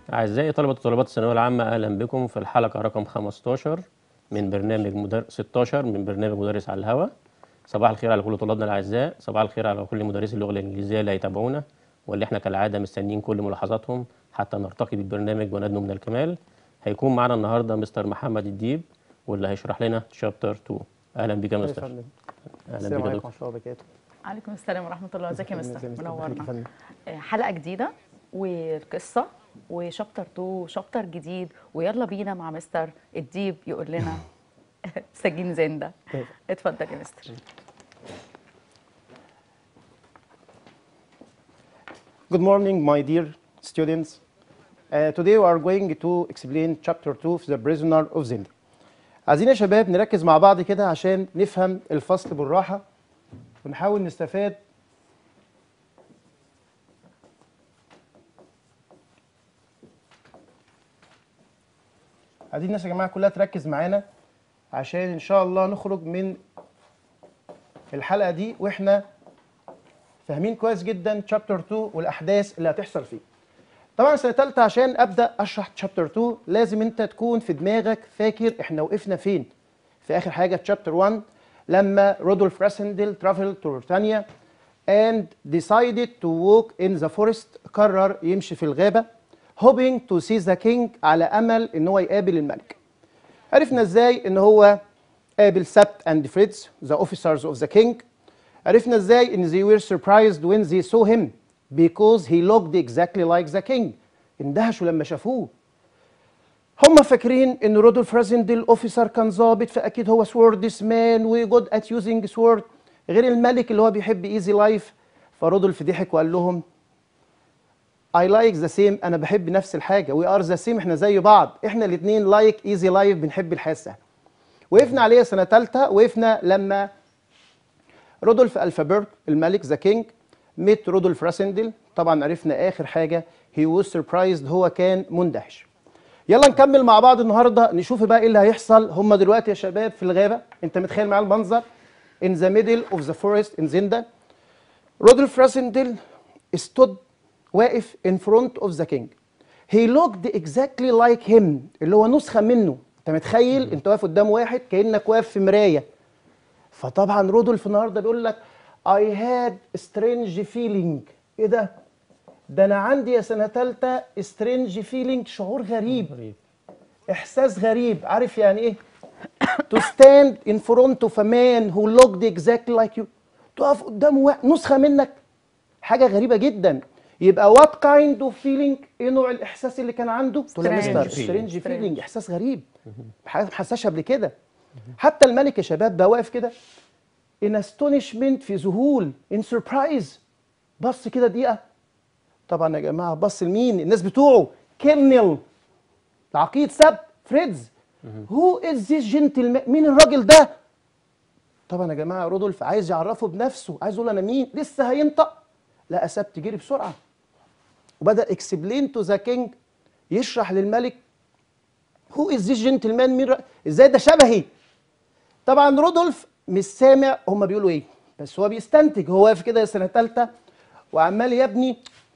أعزائي طلبة وطالبات الثانوية العامة أهلا بكم في الحلقة رقم 15 من برنامج مدر... 16 من برنامج مدرس على الهواء صباح الخير على كل طلابنا الأعزاء صباح الخير على كل مدرسي اللغة الإنجليزية اللي هيتابعونا واللي احنا كالعادة مستنيين كل ملاحظاتهم حتى نرتقي بالبرنامج وندنو من الكمال هيكون معنا النهاردة مستر محمد الديب واللي هيشرح لنا شابتر 2 أهلا بك يا يا مستر فندم أهلا السلام بك يا عليكم دكتور ورحمه الله وبركاته عليكم السلام ورحمة الله ازيك يا ازيك مستر يا مستر؟ منورنا يا فندم. آه، حلقة جديدة والقصة وشابتر 2 شابتر جديد ويلا بينا مع مستر الديب يقول لنا سجين زنده طيب. اتفضل يا مستر Good morning, my dear students. Uh, today we are going to explain chapter 2 of The Prisoner of Zenda. عايزين يا شباب نركز مع بعض كده عشان نفهم الفصل بالراحة ونحاول نستفاد عايزين الناس يا جماعة كلها تركز معانا عشان إن شاء الله نخرج من الحلقة دي وإحنا فاهمين كويس جدا شابتر 2 والاحداث اللي هتحصل فيه طبعا سنه ثالثه عشان ابدا اشرح شابتر 2 لازم انت تكون في دماغك فاكر احنا وقفنا فين في اخر حاجه في شابتر 1 لما رودولف راسندل ترافل تو بريطانيا and decided to walk in the forest قرر يمشي في الغابه hoping to see the king على امل ان هو يقابل الملك عرفنا ازاي ان هو قابل سبت اند فريدز ذا اوفيسرز اوف ذا كينج عرفنا ازاي ان they were surprised when they saw him because he looked exactly like the king اندهشوا لما شافوه هم فاكرين ان رودولف رازندل اوفيسر كان ظابط فاكيد هو سوردس مان وجود ات يوزنج سورد غير الملك اللي هو بيحب ايزي لايف فرودولف ضحك وقال لهم I like the same انا بحب نفس الحاجه we are the same احنا زي بعض احنا الاثنين like easy life بنحب الحياه السهله وقفنا عليها سنه ثالثه وقفنا لما رودولف الفابرت الملك ذا كينج ميت رودولف راسندل طبعا عرفنا اخر حاجه هي was surprised هو كان مندهش يلا نكمل مع بعض النهارده نشوف بقى ايه اللي هيحصل هم دلوقتي يا شباب في الغابه انت متخيل معايا المنظر in the middle of the forest in زندا رودولف راسندل stood واقف in front of the king he looked exactly like him اللي هو نسخه منه انت متخيل انت واقف قدام واحد كانك واقف في مرايه فطبعا رودولف النهارده بيقول لك I had strange feeling ايه ده؟ ده انا عندي يا سنه ثالثه strange feeling شعور غريب غريب احساس غريب عارف يعني ايه؟ to stand in front of a man who looked exactly like you تقف قدام واحد نسخه منك حاجه غريبه جدا يبقى what kind of feeling ايه نوع الاحساس اللي كان عنده؟ تقول له Strange مستر feeling. strange feeling Strange. احساس غريب حاجه ما حساش قبل كده حتى الملك يا شباب بقى واقف كده in astonishment في ذهول in surprise بص كده دقيقة طبعا يا جماعة بص لمين الناس بتوعه كيرنل العقيد سب فريدز هو از ذيس جنتل مين الراجل ده طبعا يا جماعة رودولف عايز يعرفه بنفسه عايز يقول انا مين لسه هينطق لا سبت جري بسرعة وبدأ اكسبلين تو ذا كينج يشرح للملك هو از ذيس جنتلمان مين را- ازاي ده شبهي طبعا رودولف مش سامع هما بيقولوا ايه بس هو بيستنتج هو واقف كده سنه ثالثه وعمال يا ابني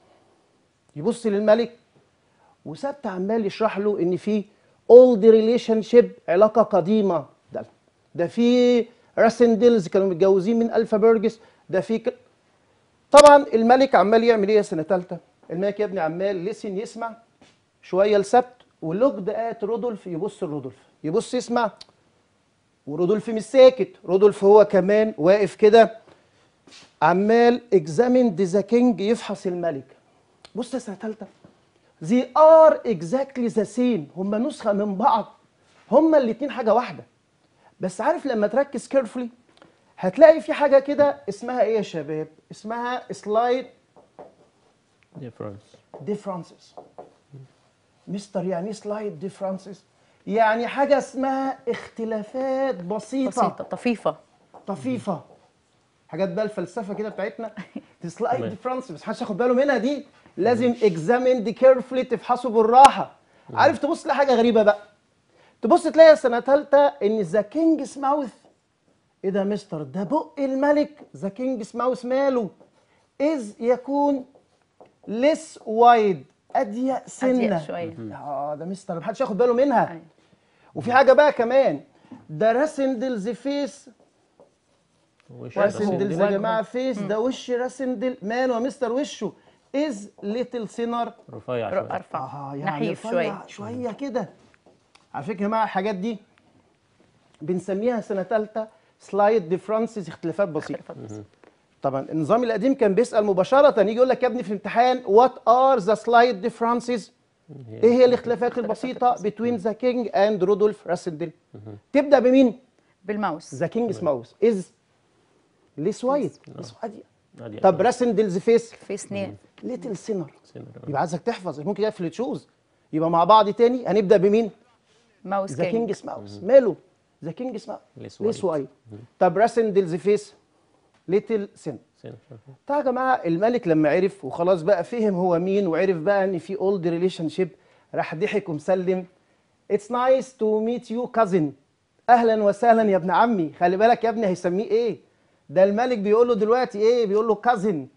يبص للملك وسبت عمال يشرح له ان في اولد ريليشن شيب علاقه قديمه ده ده في راسندلز كانوا متجوزين من الفا بيرجس ده في ك... طبعا الملك عمال يعمل ايه يا سنه ثالثه الملك يا ابني عمال لسن يسمع شويه لسبت ولوكد ات رودولف يبص لرودولف يبص يسمع ورودولف مش ساكت رودولف هو كمان واقف كده عمال اكزامين ذا كينج يفحص الملك بص يا سنه ثالثه they are exactly the same هما نسخه من بعض هما الاتنين حاجه واحده بس عارف لما تركز كيرفولي هتلاقي في حاجه كده اسمها ايه يا شباب اسمها سلايد ديفرنس differences مستر يعني سلايد differences يعني حاجه اسمها اختلافات بسيطه, بسيطة طفيفة طفيفه حاجات بقى الفلسفه كده بتاعتنا سلايد تمام. ديفرنس بس محدش ياخد باله منها دي لازم اكزامين دي كيرفلي تفحصه بالراحه عارف تبص لحاجه غريبه بقى تبص تلاقي سنه ثالثه ان ذا كينج's ماوث ايه ده يا مستر ده بق الملك ذا كينج's ماوث ماله از يكون less wide اضيق سنه أضيق شوية. اه ده مستر محدش ياخد باله منها أيوة. وفي حاجه بقى كمان ده راسندلز فيس وش راسندلز يا وجهه. جماعه فيس ده وش راسندل ماله يا مستر وشه از ليتل سينر رفيع ر- شويه ارفع اه يعني نحيف رفيع شويه شويه كده على فكره يا جماعه الحاجات دي بنسميها سنه ثالثه سلايد ديفرنسز اختلافات بسيطه اختلافات بس. طبعا النظام القديم كان بيسال مباشره يجي يقول لك يا ابني في الامتحان وات ار ذا سلايد ديفرنسز ايه هي الاختلافات البسيطه بين ذا كينج اند رودولف راسندل تبدا بمين بالماوس ذا كينج's ماوس از ليس وايت ليس وايت أضيق طب شوية. راسندلز فيس في سنين ليتل سينر سنة. يبقى عايزك تحفظ ممكن يقفل تشوز يبقى مع بعض تاني هنبدا بمين ماوس ذا كينج كينج's ماوس ماله ذا كينج's ماوس ليس ليس وايت. وايت طب راسندلز فيس ليتل سينر سنة شوية. طيب يا جماعه الملك لما عرف وخلاص بقى فهم هو مين وعرف بقى ان في اولد ريليشن شيب راح ضحك ومسلم اتس نايس تو ميت يو كازن اهلا وسهلا يا ابن عمي خلي بالك يا ابني هيسميه ايه ده الملك بيقول له دلوقتي ايه بيقول له كازن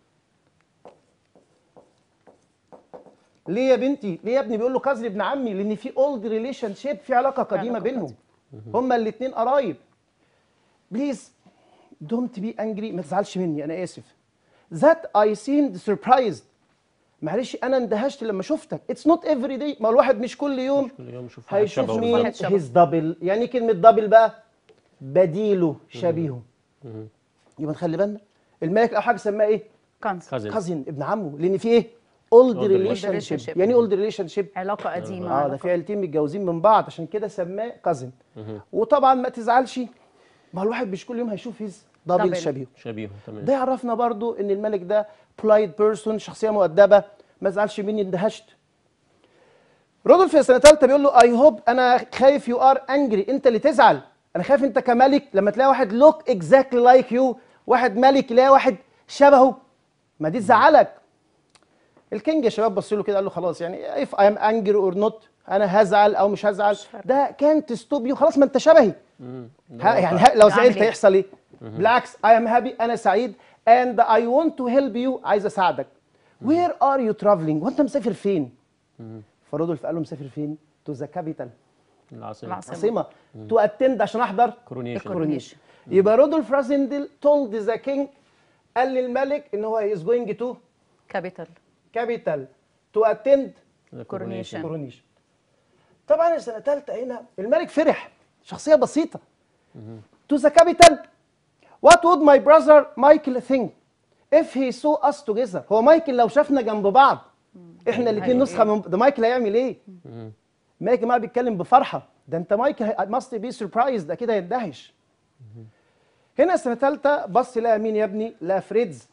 ليه يا بنتي ليه يا ابني بيقول له كازن ابن عمي لان في اولد ريليشن شيب في علاقه قديمه علاقة بينهم هما الاثنين قرايب بليز دونت بي انجري ما تزعلش مني انا اسف ذات اي سيمد سربرايزد معلش انا اندهشت لما شفتك اتس نوت افري داي ما الواحد مش كل يوم كل يوم يشوف واحد هيشوف شبهه مين بالظبط. واحد شبهه. هيز دبل يعني إيه كلمه دبل بقى بديله شبيهه يبقى نخلي بالنا الملك او حاجه سماه ايه كانسر كازن كازن ابن عمه لان في ايه اولد Old ريليشن relationship. شيب يعني اولد ريليشن شيب علاقه قديمه اه ده علاقة في عيلتين متجوزين من بعض عشان كده سماه كازن وطبعا ما تزعلش ما الواحد مش كل يوم هيشوف هيز دبل Double. شبيهه شبيهه تمام ده يعرفنا برضو ان الملك ده بلايد بيرسون شخصيه مؤدبه ما زعلش مني اندهشت رودولف في سنه ثالثه بيقول له اي هوب انا خايف يو ار انجري انت اللي تزعل انا خايف انت كملك لما تلاقي واحد لوك اكزاكتلي لايك يو واحد ملك يلاقي واحد شبهه ما دي تزعلك الكينج يا شباب بص له كده قال له خلاص يعني اف اي ام انجري اور نوت انا هزعل او مش هزعل ده كانت ستوب يو خلاص ما انت شبهي مم. ها يعني ها لو أعمل زعلت إيه؟ هيحصل ايه؟ بالعكس I am happy أنا سعيد and I want to help you عايز أساعدك. Where are you traveling؟ وأنت مسافر فين؟ فرودولف قال له مسافر فين؟ to the capital العاصمة العاصمة. عاصمة to attend عشان أحضر كورونيشن coronation. يبقى رودولف رازندل told the king قال للملك إن هو is going to كابيتال capital to attend كورونيشن. coronation. طبعا السنة ثالثة هنا الملك فرح شخصية بسيطة to the capital what would my brother Michael think if he saw us together هو مايكل لو شافنا جنب بعض احنا الاثنين هي- نسخة من ده مايكل هيعمل ايه مايكل ما بيتكلم بفرحة ده انت مايكل هي- must be surprised ده كده يندهش هنا السنة ثالثة بص لقى مين يا ابني لقى فريدز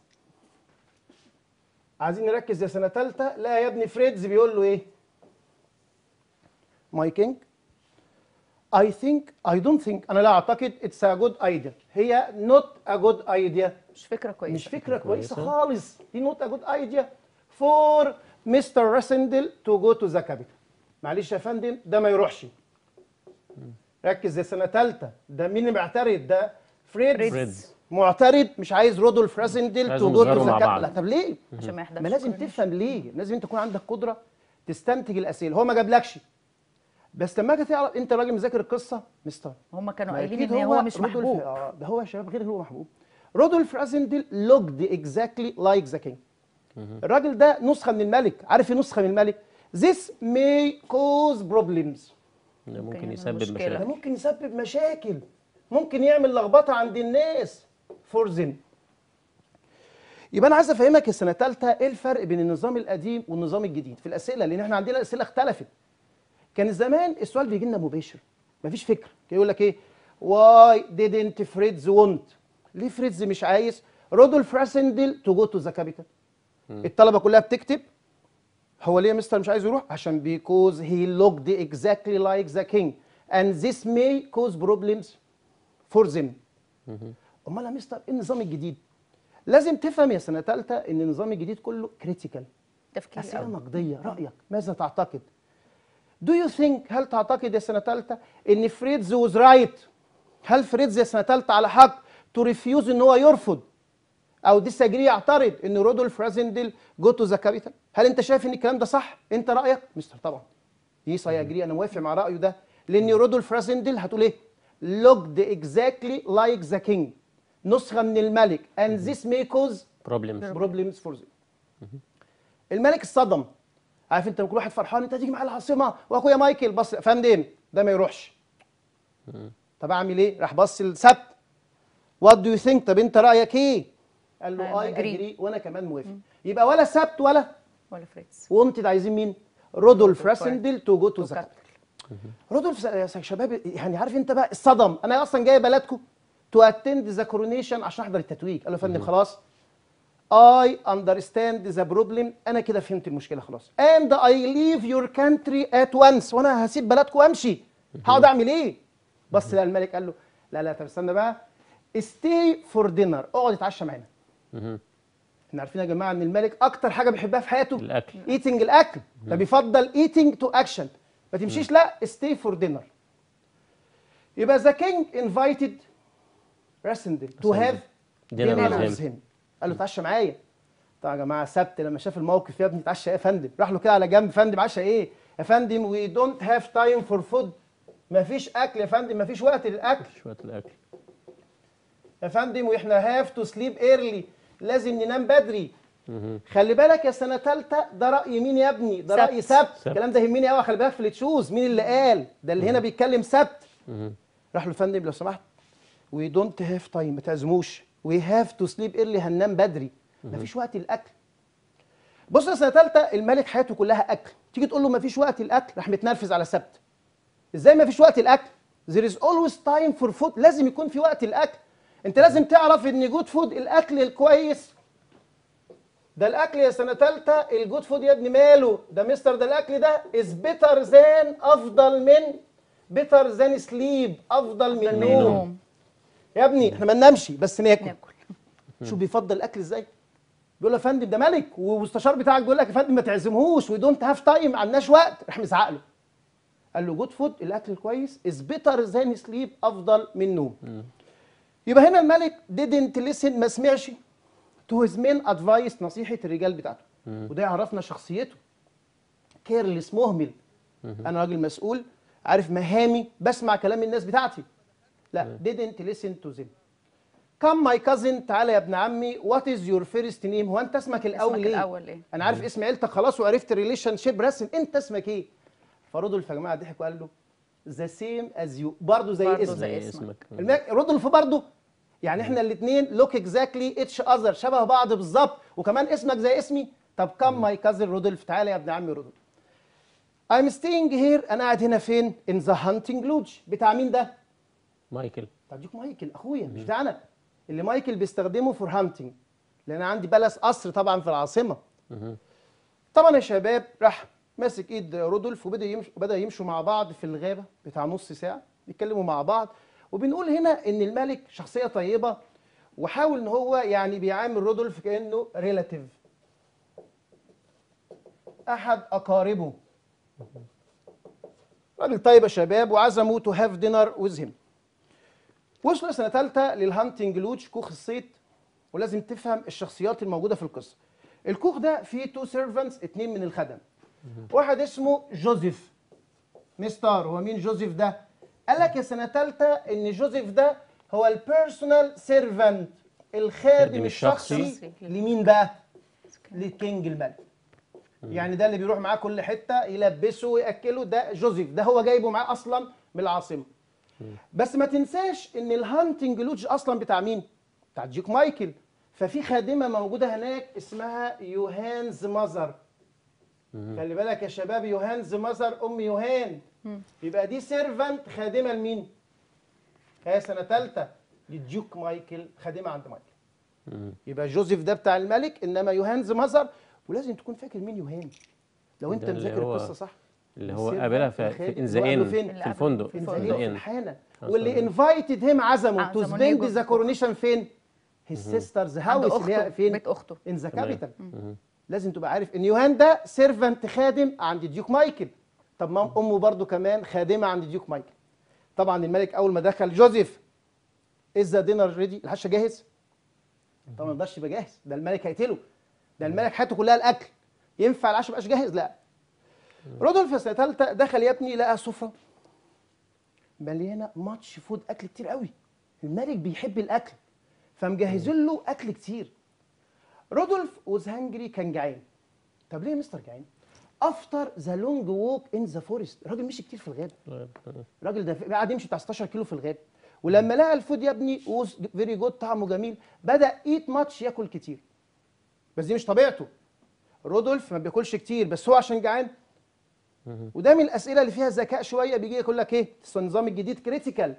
عايزين نركز يا سنة ثالثة لا يا ابني فريدز بيقول له ايه ماي كينج I think I don't think أنا لا أعتقد it's a good idea هي not a good idea مش فكره كويسه مش فكرة كويسة كويسة. خالص دي not a good idea for Mr. Rassendel to go to the capital معلش يا فندم ده ما يروحش ركز يا سنة ثالثة ده مين اللي معترض ده فريدز فريدز. معترض مش عايز رودولف راسندل عايز تو جو تو يظهروا ذا مع بعض. لا طب ليه؟ عشان ما يحضرش ما لازم coronation. تفهم ليه لازم انت تكون عندك قدره تستنتج الاسئله هو ما جابلكش بس لما اجي تعرف انت راجل مذاكر القصه مستر هم كانوا ما قايلين أكيد ان هو مش رودولف- محبوب اه ده هو يا شباب غير هو محبوب رودولف رازندل لوكد اكزاكتلي لايك ذا كينج الراجل ده نسخه من الملك عارف ايه نسخه من الملك This may cause problems ده ممكن يعمل يسبب مشكلة. ده مشاكل ممكن يسبب مشاكل ممكن يعمل لخبطه عند الناس فورزن يبقى انا عايز افهمك السنه ثالثه ايه الفرق بين النظام القديم والنظام الجديد في الاسئله لان احنا عندنا اسئله اختلفت كان زمان السؤال بيجي لنا مباشر مفيش فكر كان يقول لك ايه واي didn't فريدز want ليه فريدز مش عايز رودولف راسندل تو جو تو ذا كابيتال الطلبه كلها بتكتب هو ليه يا مستر مش عايز يروح عشان because he looked exactly like the king and this may cause problems for them امال يا مستر ايه النظام الجديد لازم تفهم يا سنه ثالثه ان النظام الجديد كله كريتيكال تفكير اسئله قوي. نقديه رايك ماذا تعتقد Do you think هل تعتقد يا سنه ثالثه ان فريدز was right هل فريدز يا سنه ثالثه على حق تو ريفيوز ان هو يرفض او ديساجري يعترض ان رودولف رازندل جو تو ذا كابيتال هل انت شايف ان الكلام ده صح انت رايك مستر طبعا يس اي اجري انا موافق مع رايه ده لان رودولف رازندل هتقول ايه looked exactly like the king نسخه من الملك and this may cause بروبلمز problems for them الملك اتصدم عارف انت لما كل واحد فرحان انت هتيجي معايا العاصمه واخويا مايكل بص يا فندم ده ما يروحش طب اعمل ايه راح بص السبت وات دو يو ثينك طب انت رايك ايه قال له I اي agree. اجري وانا كمان موافق يبقى ولا سبت ولا ولا فريتز وانتد عايزين مين رودولف رودولف راسندل تو جو تو تو ذا كابيتال. رودولف يا شباب يعني عارف انت بقى الصدم انا اصلا جاي بلدكم تو اتند ذا كورونيشن عشان احضر التتويج قال له يا فندم خلاص I understand the problem انا كده فهمت المشكله خلاص and I leave your country at once وانا هسيب بلدكم وامشي هقعد اعمل ايه بص لقى الملك قال له لا لا طب استنى بقى stay for dinner اقعد اتعشى معانا احنا عارفين يا جماعه ان الملك اكتر حاجه بيحبها في حياته الاكل ايتنج الاكل فبيفضل ايتنج تو اكشن ما تمشيش لا ستي فور دينر يبقى ذا كينج انفايتد راسندل تو هاف Dinner دينر with with him قال له اتعشى معايا طبعا يا جماعه سبت لما شاف الموقف يا ابني اتعشى ايه يا فندم راح له كده على جنب فندم عشى ايه يا فندم وي دونت هاف تايم فور فود مفيش اكل يا فندم مفيش وقت للاكل شويه الاكل يا فندم واحنا هاف تو سليب ايرلي لازم ننام بدري خلي بالك يا سنه ثالثه ده راي مين يا ابني ده سبت. راي سبت سبت. الكلام ده يهمني قوي خلي بالك في التشوز مين اللي قال ده اللي هنا بيتكلم سبت راح له فندم لو سمحت وي دونت هاف تايم ما تعزموش وي هاف تو سليب ايرلي هننام بدري مفيش وقت للاكل بص يا سنه ثالثه الملك حياته كلها اكل تيجي تقول له مفيش وقت الاكل راح متنرفز على سبت ازاي مفيش وقت الاكل there is always time for food لازم يكون في وقت الاكل انت لازم تعرف ان جود فود الاكل الكويس ده الاكل يا سنه ثالثه الجود فود يا ابني ماله ده مستر ده الاكل ده از بيتر ذان افضل من بيتر ذان سليب افضل من نوم نوم يا ابني احنا ما ننامش بس ناكل ناكل شوف بيفضل الاكل ازاي بيقول له يا فندم ده ملك والمستشار بتاعك بيقول لك يا فندم ما تعزمهوش وي دونت هاف تايم ما عندناش وقت راح مزعق له قال له جود فود الاكل الكويس از بيتر ذان سليب افضل من نوم يبقى هنا الملك didn't listen ما سمعش تو هيز مين ادفايس نصيحه الرجال بتاعته وده يعرفنا شخصيته كيرلس مهمل انا راجل مسؤول عارف مهامي بسمع كلام الناس بتاعتي لا didn't listen to them كم ماي كازن تعالى يا ابن عمي وات از يور فيرست نيم هو انت اسمك الاول اسمك ايه الأول إيه؟ انا عارف اسم عيلتك خلاص وعرفت الريليشن شيب رسم انت اسمك ايه فرودولف يا جماعه ضحك وقال له ذا سيم از يو برضه زي برضه اسمك زي زي اسمك. اسمك الملك رودولف برضه يعني احنا الاثنين لوك اكزاكتلي اتش اذر شبه بعض بالظبط وكمان اسمك زي اسمي طب كم ماي كازن رودولف تعالى يا ابن عمي رودولف I'm staying here انا قاعد هنا فين in the hunting lodge بتاع مين ده مايكل طب ديك مايكل اخويا مش بتاعنا اللي مايكل بيستخدمه فور هانتنج لان أنا عندي بلس قصر طبعا في العاصمه طبعا يا شباب راح ماسك ايد رودولف وبدا يمشي وبدا يمشوا مع بعض في الغابه بتاع نص ساعه بيتكلموا مع بعض وبنقول هنا ان الملك شخصيه طيبه وحاول ان هو يعني بيعامل رودولف كانه ريلاتيف احد اقاربه راجل طيب يا شباب وعزموا تو هاف دينر ويز هيم وصلوا سنه ثالثه للهانتنج لوج كوخ الصيد ولازم تفهم الشخصيات الموجوده في القصه الكوخ ده فيه تو سيرفنتس اتنين من الخدم واحد اسمه جوزيف مستر هو مين جوزيف ده قال لك يا سنه ثالثه ان جوزيف ده هو البيرسونال سيرفنت الخادم الخادم الشخصي الشخصي. لمين بقى للكينج الملك يعني ده اللي بيروح معاه كل حته يلبسه وياكله ده جوزيف ده هو جايبه معاه اصلا من العاصمه بس ما تنساش ان الهانتنج لوج اصلا بتاع مين بتاع جيك مايكل ففي خادمه موجوده هناك اسمها يوهانز مازر خلي بالك يا شباب يوهانز مازر ام يوهان يبقى دي سيرفنت خادمه لمين هي سنه ثالثه للديوك مايكل خادمه عند مايكل يبقى جوزيف ده بتاع الملك انما يوهانز مازر ولازم تكون فاكر مين يوهان لو انت ده اللي مذاكر هو القصه صح اللي هو السيرفنت قابلها في, الخادم في اللي هو قابله انزائين فين؟ في الفندق في في الفندق في انزائين الحانه خلاص واللي تمام. انفايتد هيم عزمه تو عزموا سبيند نيجو. ذا كورونيشن فين؟ هيز سيسترز عند هاوس اللي هي اخته فين؟ بيت اخته ان ذا تمام. كابيتال لازم تبقى عارف ان يوهان ده سيرفنت خادم عند ديوك مايكل طب ما امه برضو كمان خادمه عند ديوك مايكل طبعا الملك اول ما دخل جوزيف از ذا دينر ريدي العشاء جاهز طبعا ما يقدرش يبقى جاهز ده الملك هيقتله ده الملك حياته كلها الاكل ينفع العشاء ما يبقاش جاهز لا رودولف سنه ثالثه دخل يا ابني لقى سفره مليانه ماتش فود اكل كتير قوي الملك بيحب الاكل فمجهزين له اكل كتير رودولف وز هانجري كان جعان طب ليه يا مستر جعان افتر ذا لونج ووك ان ذا فورست الراجل مشي كتير في الغابه الراجل ده قاعد يمشي بتاع 16 كيلو في الغابه ولما لقى الفود يا ابني ووز فيري جود طعمه جميل بدا ايت ماتش ياكل كتير بس دي مش طبيعته رودولف ما بياكلش كتير بس هو عشان جعان وده من الاسئله اللي فيها ذكاء شويه بيجي يقول لك ايه النظام الجديد كريتيكال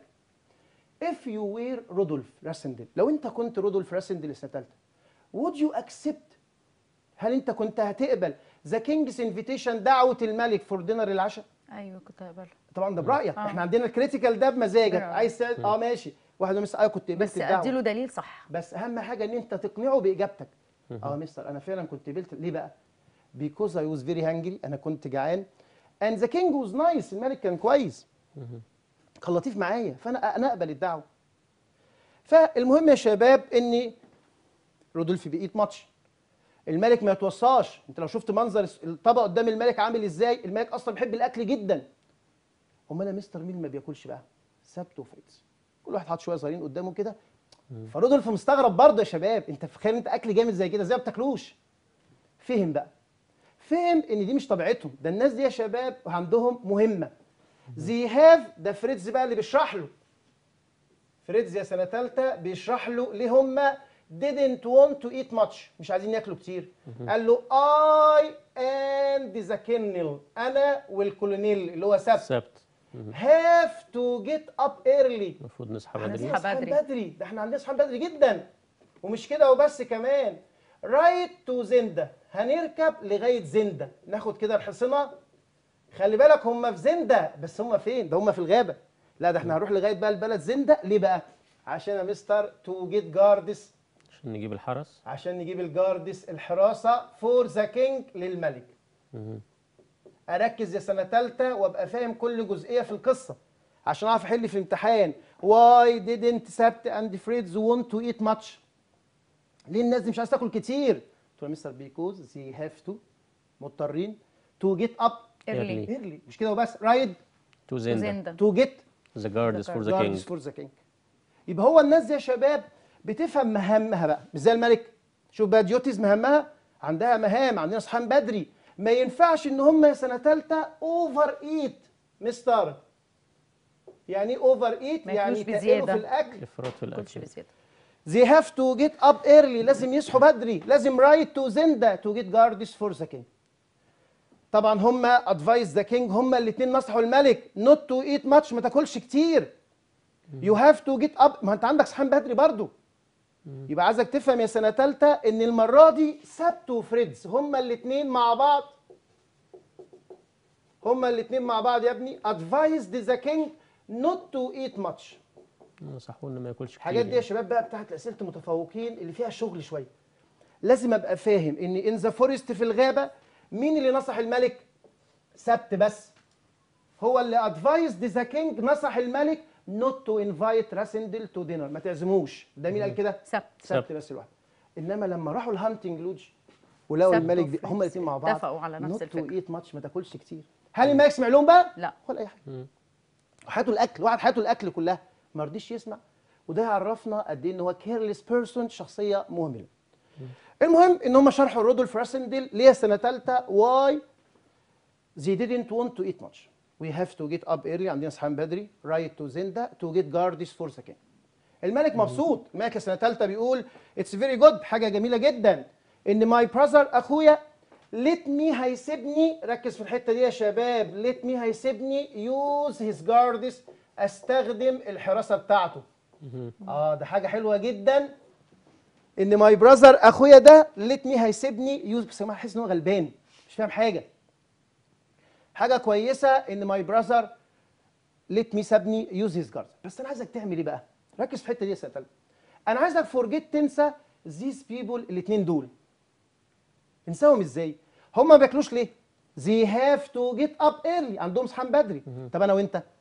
if you were رودولف راسندل لو انت كنت رودولف راسندل السنه الثالثه would you accept هل انت كنت هتقبل ذا كينجز انفيتيشن دعوه الملك فور دينر العشاء ايوه كنت هقبلها طبعا ده برايك آه. احنا عندنا الكريتيكال ده بمزاجك برأيك. عايز تسأل- اه ماشي واحد مس اه كنت قبلت بس الدعوه اديله دليل صح بس اهم حاجه ان انت تقنعه باجابتك اه يا مستر انا فعلا كنت قبلت ليه بقى because I was very hungry انا كنت جعان and the king was nice الملك كان كويس كان لطيف معايا فانا انا اقبل الدعوه فالمهم يا شباب ان رودولف بيقيت ماتش الملك ما يتوصاش انت لو شفت منظر الطبق قدام الملك عامل ازاي الملك اصلا بيحب الاكل جدا امال يا مستر مين ما بياكلش بقى سبت وفريتز كل واحد حاطط شويه صغيرين قدامه كده فرودولف مستغرب برضه يا شباب انت تخيل انت اكل جامد زي كده ازاي ما بتاكلوش فهم بقى فهم ان دي مش طبيعتهم ده الناس دي يا شباب عندهم مهمه زي هاف ده فريتز بقى اللي بيشرح له فريتز يا سنه ثالثه بيشرح له ليه هم didn't want to eat much مش عايزين ياكلوا كتير قال له I and the colonel انا والكولونيل اللي هو سبت سبت have to get up early المفروض نصحى احنا بدري نصحى نصحى بدري. بدري ده احنا عندنا صحيان بدري جدا ومش كده وبس كمان رايت تو زندا هنركب لغايه زندا ناخد كده الحصنه خلي بالك هم في زندا بس هم فين ده هم في الغابه لا ده احنا هنروح لغايه بقى البلد زندا ليه بقى عشان يا مستر تو جيت جاردس عشان نجيب الحرس عشان نجيب الجاردس الحراسه فور ذا كينج للملك مهم. اركز يا سنه ثالثه وابقى فاهم كل جزئيه في القصه عشان اعرف احل في الامتحان why didn't سبت and فريدز want to eat much ليه الناس دي مش عايزه تاكل كتير قلت له يا مستر بيكوز they have to مضطرين to get up ايرلي Early. early مش كده وبس رايد تو زندا زندا to get ذا جاردز فور ذا guards كينج for the king يبقى هو الناس دي يا شباب بتفهم مهامها بقى مش زي الملك شوف بقى ديوتيز مهامها عندها مهام عندنا صحيان بدري ما ينفعش ان هم سنه ثالثه اوفر ايت مستر يعني ايه اوفر ايت ما يعني ياكلوش يتقلوا بزيادة. في الاكل افراط في كلش الاكل بزياده they have to get up early لازم يصحوا بدري لازم right to زندا to get guards for the king طبعا هم advise the king هم الاثنين نصحوا الملك not to eat much ما تاكلش كتير you have to get up ما انت عندك صحيان بدري برضو يبقى عايزك تفهم يا سنه ثالثه ان المره دي سبت وفريدز هم الاثنين مع بعض هم الاثنين مع بعض يا ابني advised the king not to eat much نصحونا ما ياكلش الحاجات كتير دي يا شباب بقى بتاعت اسئله المتفوقين اللي فيها شغل شويه لازم ابقى فاهم ان ان ذا فورست في الغابه مين اللي نصح الملك سبت بس هو اللي ادفايزد ذا كينج نصح الملك نوت تو انفايت راسندل تو دينر ما تعزموش ده مين قال كده سبت سبت سبت. بس لوحده انما لما راحوا الهانتنج لوج ولقوا سبت الملك دي وفريدز هم الاثنين مع بعض اتفقوا على نفس نوت تو الفكرة. ايت ماتش ما تاكلش كتير هل الملك سمع لهم بقى لا ولا اي حاجه حياته الاكل واحد حياته الاكل كلها ما رضيش يسمع وده يعرفنا قد ايه ان هو كيرلس بيرسون شخصيه مهمله المهم ان هم شرحوا رودولف راسندل ليه سنه ثالثه واي they didn't want to eat much we have to get up early عندنا صحيان بدري right to زندا to get guards for the king الملك مبسوط الملك سنه ثالثه بيقول اتس فيري جود حاجه جميله جدا ان ماي براذر اخويا ليت مي هيسيبني ركز في الحته دي يا شباب ليت مي هيسيبني يوز هيز جاردز استخدم الحراسه بتاعته اه ده حاجه حلوه جدا ان ماي براذر اخويا ده ليت مي هيسيبني يوز بس انا حاسس ان هو غلبان مش فاهم حاجه حاجه كويسه ان ماي براذر ليت مي سابني يوز هيز جارد بس انا عايزك تعمل ايه بقى ركز في الحته دي يا سنه تالتة. انا عايزك فورجيت تنسى ذيس بيبول الاثنين دول انساهم ازاي هم ما بياكلوش ليه they have to get up early عندهم صحيان بدري طب انا وانت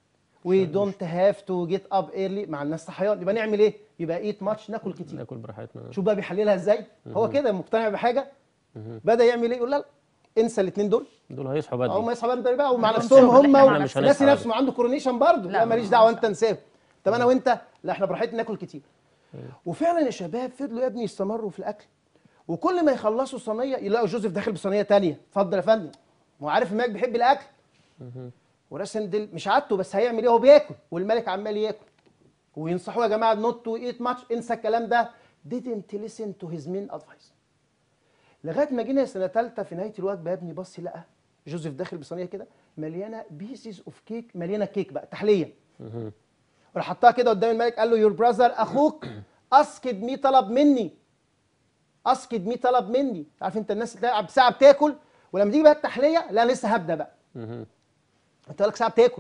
وي دونت هاف تو جيت اب ايرلي مع الناس صحيان يبقى نعمل ايه يبقى ايت ماتش ناكل كتير ناكل براحتنا شوف بقى بيحللها ازاي هو كده مقتنع بحاجه بدا يعمل ايه يقول لا لا، انسى الاثنين دول دول هيصحوا هم بدري يصحى بدري بقى ومع إحنا نفسهم مش هم هنلحق مش وناسي هنصحى نفسه ما عنده كورونيشن برضه لا، لا ما ماليش دعوه هنصحى. انت نساه طب انا وانت لا احنا براحتنا ناكل كتير وفعلا يا شباب فضلوا يا ابني يستمروا في الاكل وكل ما يخلصوا صينيه يلاقوا جوزيف داخل بصينيه تانية اتفضل يا فندم هو عارف الملك بيحب الاكل وراسندل مش عادته بس هيعمل ايه هو بياكل والملك عمال ياكل وينصحوه يا جماعه نوت تو ايت ماتش انسى الكلام ده didn't listen to his main advice لغايه ما جينا سنه ثالثه في نهايه الوجبه يا ابني بص لقى جوزيف داخل بصينيه كده مليانه بيسز اوف كيك مليانه كيك بقى تحليه وراح حطها كده قدام الملك قال له يور براذر اخوك اسكد مي طلب مني اسكد مي طلب مني عارف انت الناس تلعب ساعه بتاكل ولما تيجي بقى التحليه لا لسه هبدا بقى مهم. انت لك ساعه بتاكل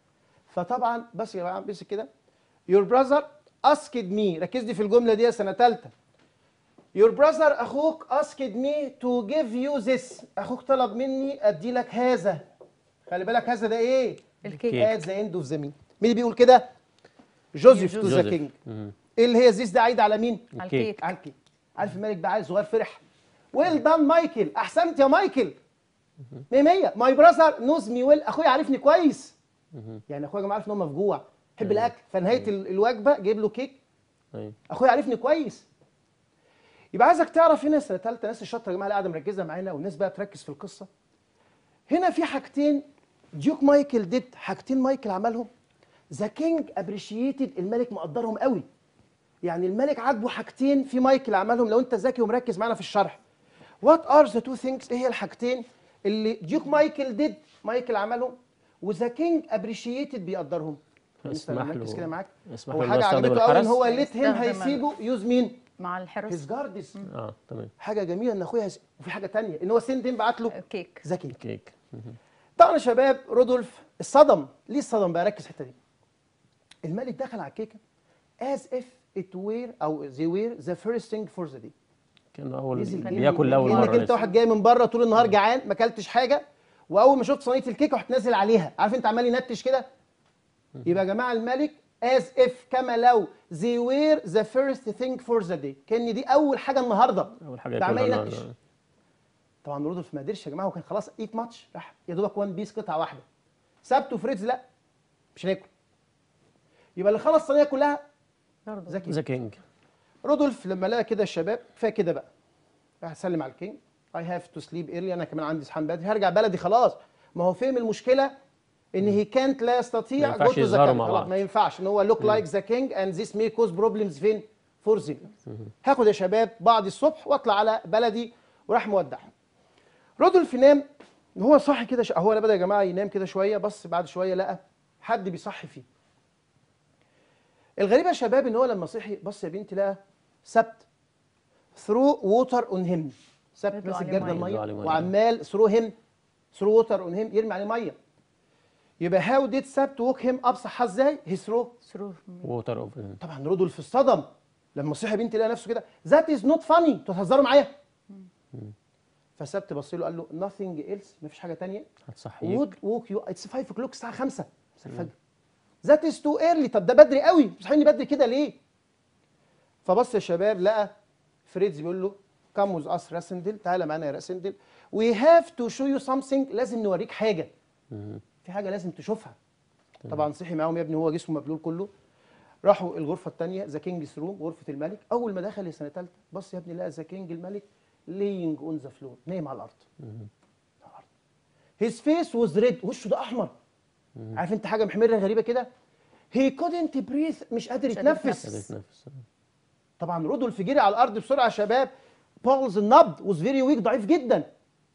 فطبعا بس يا جماعه بس كده يور براذر اسكد مي ركز لي في الجمله دي يا سنه ثالثه يور براذر اخوك اسكد مي تو جيف يو ذس اخوك طلب مني ادي لك هذا خلي بالك هذا ده ايه الكيك ات ذا اند اوف ذا مين مين اللي بيقول كده جوزيف تو ذا جوزيف. كينج مهم. ايه اللي هي ذيس ده عايد على مين على الكيك. الكيك على الكيك عارف الملك بقى عيل صغير فرح ويل دان مايكل احسنت يا مايكل 100 100 ماي براذر نوز مي ويل اخويا عارفني كويس يعني اخويا يا جماعه عارف ان هو مفجوع بيحب الاكل فنهايه ال- الوجبه جايب له كيك أيوة. اخويا عارفني كويس يبقى عايزك تعرف هنا سنه ثالثه ناس الشاطره يا جماعه اللي قاعده مركزه معانا والناس بقى بتركز في القصه هنا في حاجتين ديوك مايكل ديد حاجتين مايكل عملهم ذا كينج ابريشيتد الملك مقدرهم قوي يعني الملك عاجبه حاجتين في مايكل عملهم لو انت ذكي ومركز معانا في الشرح وات ار ذا تو ثينكس ايه هي الحاجتين اللي ديوك مايكل ديد مايكل عملهم وذا كينج ابريشيتد بيقدرهم اسمح مركز له- كده معاك اسمح هو له إنه حاجه يستخدم عجبته قوي ان الحرس؟ هو ليت هيم يستخدم هيسيبه يوز مين مع هيز الحرس جاردز اه تمام حاجه جميله ان اخويا هيس- وفي حاجه تانية ان هو سندين بعت له كيك ذا كينج كيك مهم. طبعا يا شباب رودولف الصدم ليه الصدم بقى ركز الحته دي الملك دخل على الكيكه as if it were او they were the first thing for the day كانه اول نزل جنبي. بياكل لاول كأنك مره انت لسه. واحد جاي من بره طول النهار جعان ما اكلتش حاجه واول ما شفت صينيه الكيكه رحت نازل عليها عارف انت عمال ينتش كده يبقى يا جماعه الملك as if كما لو they were the first thing for the day كان دي اول حاجه النهارده اول حاجه ده عمال ياكلها ينتش النهاردة. طبعا رودولف ما قدرش يا جماعه هو كان خلاص ايت ماتش راح يا دوبك وان بيس قطعه واحده سابته فريدز لا مش هناكل يبقى اللي خلص الصينيه كلها برضه ذكي ذا كينج رودولف لما لقى كده الشباب كفايه كده بقى راح اسلم على الكينج اي هاف تو سليب ايرلي انا كمان عندي صحيان بدري هرجع بلدي خلاص ما هو فهم المشكله ان هي كانت لا يستطيع ما ينفعش go to the يظهروا camp. مع خلاص، بعض. ما ينفعش ان هو لوك لايك ذا كينج اند ذيس مي كوز بروبلمز فين فور زيم هاخد يا شباب بعض الصبح واطلع على بلدي وراح مودع رودولف ينام هو صاحي كده ش... هو انا بدا يا جماعه ينام كده شويه بس بعد شويه لقى حد بيصحي فيه الغريب يا شباب ان هو لما صحي بص يا بنتي لقى سبت ثرو ووتر اون هيم سبت يدلو ماسك عليه جردل مية. يدلو عليه الميه مية. وعمال ثرو هيم ثرو ووتر اون هيم يرمي عليه ميه يبقى هاو ديد سبت ووك هيم اب صحى ازاي هي ثرو ثرو ووتر اوف طبعا رودولف اصطدم لما صحي يا بنتي لقى نفسه كده ذات از نوت فاني انتوا بتهزروا معايا فسبت بص له قال له nothing else مفيش حاجه تانية هتصحيك would woke you اتس 5 o'clock الساعه 5 الفجر ذات از تو ايرلي طب ده بدري قوي بتصحيني بدري كده ليه فبص يا شباب لقى فريدز بيقول له كم وذ اس راسندل تعالى معانا يا راسندل وي هاف تو شو يو سامثينج لازم نوريك حاجه مهم. في حاجه لازم تشوفها طبعا صحي معاهم يا ابني هو جسمه مبلول كله راحوا الغرفه الثانيه ذا كينجز روم غرفه الملك اول ما دخل السنه ثالثه بص يا ابني لقى ذا كينج الملك laying اون ذا فلور نايم على الارض هيز فيس واز ريد وشه ده احمر عارف انت حاجه محمره غريبه كده هي كودنت بريث مش قادر مش قادر يتنفس يتنفس. قادر يتنفس طبعا رودولف جري على الارض بسرعه يا شباب بولز النبض واز فيري ويك ضعيف جدا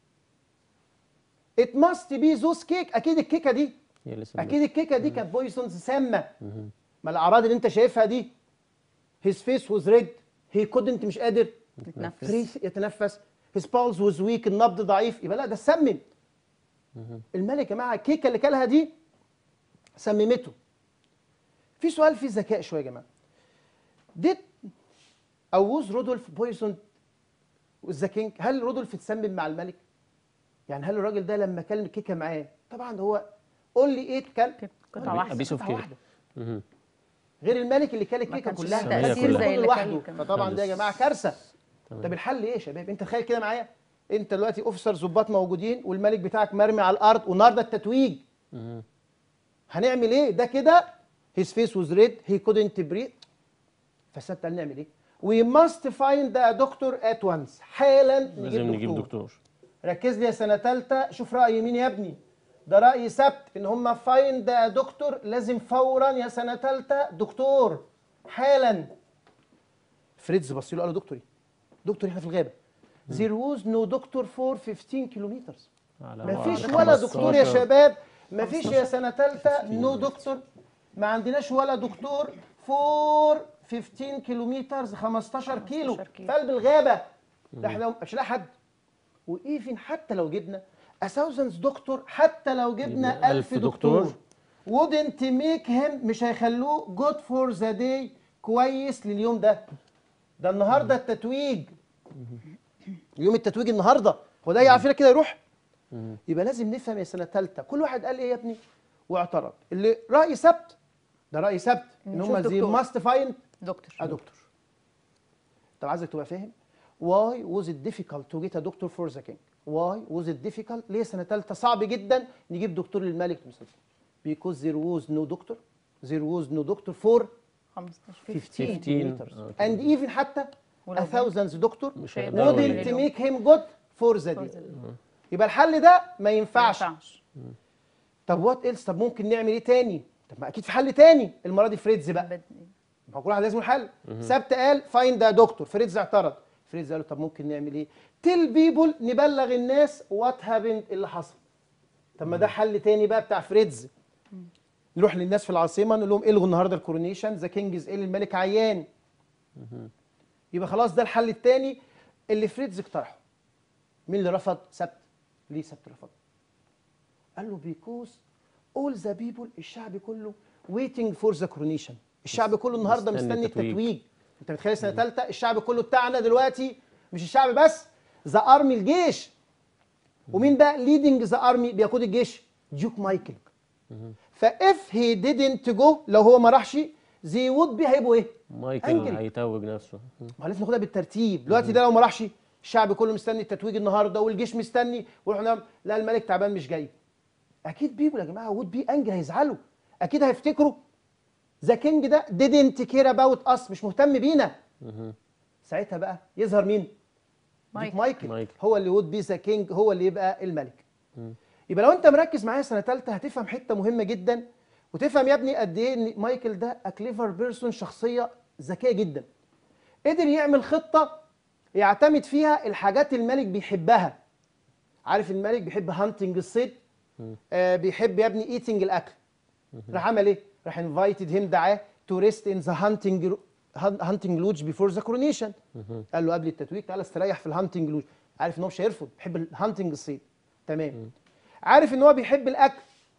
ات ماست بي زوس كيك اكيد الكيكه دي هي لسه اكيد الكيكه دي كانت بويزونز سامه ما الاعراض اللي انت شايفها دي هيز فيس واز ريد هي كودنت مش قادر يتنفس بريث يتنفس هيز بالز واز ويك النبض ضعيف يبقى لا ده سمم الملك يا جماعه الكيكه اللي كلها دي سممته في سؤال فيه ذكاء شويه يا جماعه ديد او ووز رودولف بويزون ذا كينج هل رودولف اتسمم مع الملك يعني هل الراجل ده لما كان الكيكه معاه طبعا هو قول لي ايه كان قطعه آه، واحده بيس اوف قطعة كيك واحده مهم. غير الملك اللي كان ما الكيكه كانش كلها ليه كان تأثير كله زي اللي لوحده كان- فطبعا ده يا جماعه كارثه طب الحل ايه يا شباب انت تخيل كده معايا انت دلوقتي اوفيسر ظباط موجودين والملك بتاعك مرمي على الارض والنهارده التتويج مهم. هنعمل ايه ده كده his face was red he couldn't breathe فالست قال نعمل ايه we must find a doctor at once حالا لازم نجيب نجيب دكتور دكتور ركز لي يا سنه ثالثه شوف راي مين يا ابني ده راي سبت ان هم فايند دكتور لازم فورا يا سنه ثالثه دكتور حالا فريدز بص له قال له دكتوري دكتور احنا في الغابه there was no doctor for 15 كيلومتر على ما فيش بعد ولا دكتور يا 15. شباب ما فيش يا سنه ثالثه نو دكتور ما عندناش ولا دكتور فور 15 كيلومتر 15 كيلو 15 كيلو. في قلب الغابه ده احنا مش لاقي حد وايفن حتى لو جبنا a thousands دكتور حتى لو جبنا جبنا 1000 ألف دكتور دكتور. wouldn't make him مش هيخلوه good for the day كويس لليوم ده ده النهارده التتويج يوم التتويج النهارده هو ده يعرف كده يروح يبقى لازم نفهم يا سنه ثالثه كل واحد قال ايه يا ابني واعترض اللي راي سبت ده راي سبت ان نشوف هم زي دكتور. ماست فايند دكتور ا دكتور طب عايزك تبقى فاهم why was it difficult to get a doctor for the king why was it difficult ليه سنه ثالثه صعب جدا نجيب دكتور للملك المسلم because there was no doctor there was no doctor for 15 15 15 kilometers آه، and even حتى ولو a thousands doctor مش هيقدروا wouldn't يعملوا. make him good for the day يبقى الحل ده ما ما ينفعش ينفعش طب وات ايلس طب ممكن نعمل ايه تاني طب ما اكيد في حل تاني المره دي فريدز بقى بد- ما هو كل واحد لازم له حل سبت قال فاين ده دكتور فريدز اعترض فريدز قال له طب ممكن نعمل ايه تيل بيبول نبلغ الناس وات هابند اللي حصل طب ما ده حل تاني بقى بتاع فريدز نروح للناس في العاصمه نقول لهم الغوا النهارده الكورونيشن ذا كينجز ال الملك عيان يبقى خلاص ده الحل التاني اللي فريدز اقترحه مين اللي رفض سبت ليه سبت رفض قال له بيكوز اول ذا بيبول الشعب كله ويتنج فور ذا كورونيشن الشعب كله النهارده مستني مستني التتويج. التتويج انت متخيل سنه ثالثه الشعب كله بتاعنا دلوقتي مش الشعب بس ذا ارمي الجيش ومين بقى ليدنج ذا ارمي بيقود الجيش ديوك مايكل فاف هي didn't جو لو هو ما راحش زي وود بي هيبقوا ايه؟ مايكل أنجل. هيتوج نفسه ما لازم ناخدها بالترتيب دلوقتي ده لو ما راحش الشعب كله مستني التتويج النهارده والجيش مستني ورحنا لا الملك تعبان مش جاي اكيد بيبول يا جماعه وود بي انجل هيزعلوا اكيد هيفتكروا ذا كينج ده didn't care about us مش مهتم بينا ساعتها بقى يظهر مين؟ مايكل. مايكل. مايكل. هو اللي وود بي ذا كينج هو اللي يبقى الملك يبقى لو انت مركز معايا سنه ثالثه هتفهم حته مهمه جدا وتفهم يا ابني قد ايه ان مايكل ده كليفر بيرسون شخصيه ذكيه جدا قدر يعمل خطه يعتمد فيها الحاجات الملك بيحبها عارف الملك بيحب هانتنج الصيد آه بيحب يا ابني ايتنج الاكل راح عمل ايه راح انفايتد هيم دعاه تو ريست ان ذا هانتنج هانتنج لوج بيفور ذا كورونيشن قال له قبل التتويج تعالى استريح في الهانتنج لوج عارف ان هو مش هيرفض بيحب الهانتنج الصيد تمام عارف ان هو بيحب الاكل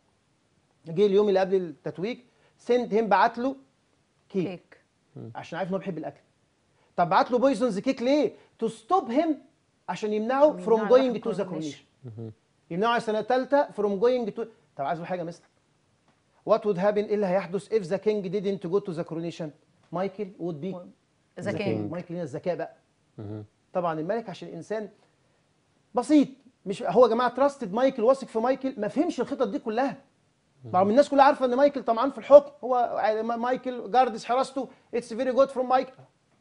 جه اليوم اللي قبل التتويج سند هيم بعت له كيك, كيك عشان عارف ان هو بيحب الاكل طب بعت له بويزونز كيك ليه تو ستوب هيم عشان يمنعه يمنعه فروم يروح جوينج تو ذا الكورونيشن. كورونيشن يمنعه سنه ثالثه فروم جوينج تو طب عايز أقول حاجه مثلا وات وود هابن ايه اللي هيحدث اف ذا كينج didn't جو تو ذا كورونيشن مايكل وود بي ذا كينج مايكل هنا الذكاء بقى طبعا الملك عشان انسان بسيط مش هو يا جماعه تراستد مايكل واثق في مايكل ما فهمش الخطط دي كلها رغم الناس كلها عارفه ان مايكل طمعان في الحكم هو مايكل جاردس حراسته اتس فيري جود فروم مايكل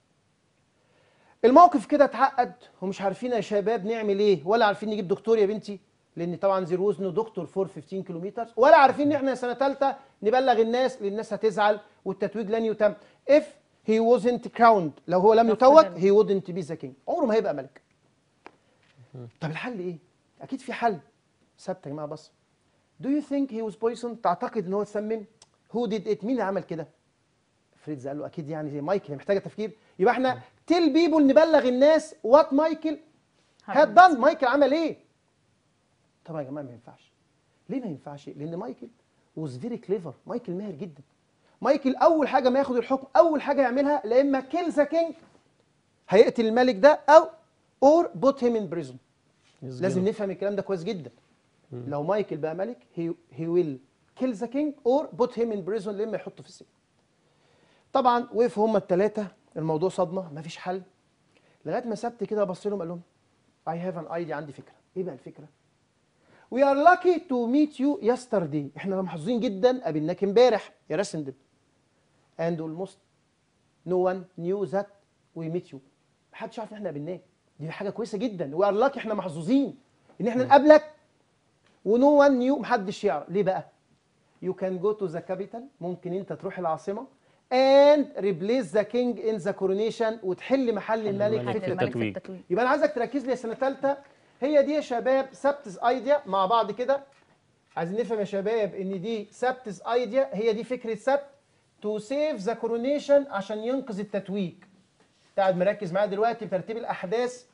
الموقف كده اتعقد ومش عارفين يا شباب نعمل ايه ولا عارفين نجيب دكتور يا بنتي لان طبعا زير وزنه دكتور فور 15 كيلومتر ولا عارفين ان احنا سنه ثالثه نبلغ الناس لان الناس هتزعل والتتويج لن يتم if he wasn't crowned لو هو لم لو يتوج فضل. he wouldn't be the king عمره ما هيبقى ملك طب الحل ايه اكيد في حل ثابته يا جماعه بص do you think he was poisoned تعتقد ان هو اتسمم who did it مين اللي عمل كده فريدز قال له اكيد يعني زي مايكل هي محتاجه تفكير يبقى احنا تيل بيبول نبلغ الناس وات مايكل هاد دان مايكل عمل ايه طبعا يا جماعه ما ينفعش ليه ما ينفعش لان مايكل واز فيري كليفر مايكل ماهر جدا مايكل اول حاجه ما ياخد الحكم اول حاجه يعملها لا اما كيل ذا كينج هيقتل الملك ده او اور بوت هيم ان بريزون لازم نفهم الكلام ده كويس جدا لو مايكل بقى ملك هي هي ويل kill the king or put him in prison لما يحطه في السجن طبعا وقفوا هم الثلاثه الموضوع صدمه مفيش حل لغايه ما سبت كده بص لهم قال لهم I have an idea عندي فكره ايه بقى الفكره We are lucky to meet you yesterday احنا محظوظين جدا قابلناك امبارح يا راسندل and almost no one knew that we met you محدش عارف ان احنا قابلناك دي حاجه كويسه جدا we are lucky احنا محظوظين ان احنا نقابلك ونو وان نيو محدش يعرف ليه بقى you can go to the capital ممكن انت تروح العاصمه and replace the king in the coronation وتحل محل الملك الملك في في حل الملك في التتويج. التتويج يبقى انا عايزك تركز لي يا سنه ثالثه هي دي يا شباب سبتس ايديا مع بعض كده عايزين نفهم يا شباب ان دي سبتس ايديا هي دي فكره سبت تو سيف ذا كورونيشن عشان ينقذ التتويج قاعد مركز معايا دلوقتي بترتيب الاحداث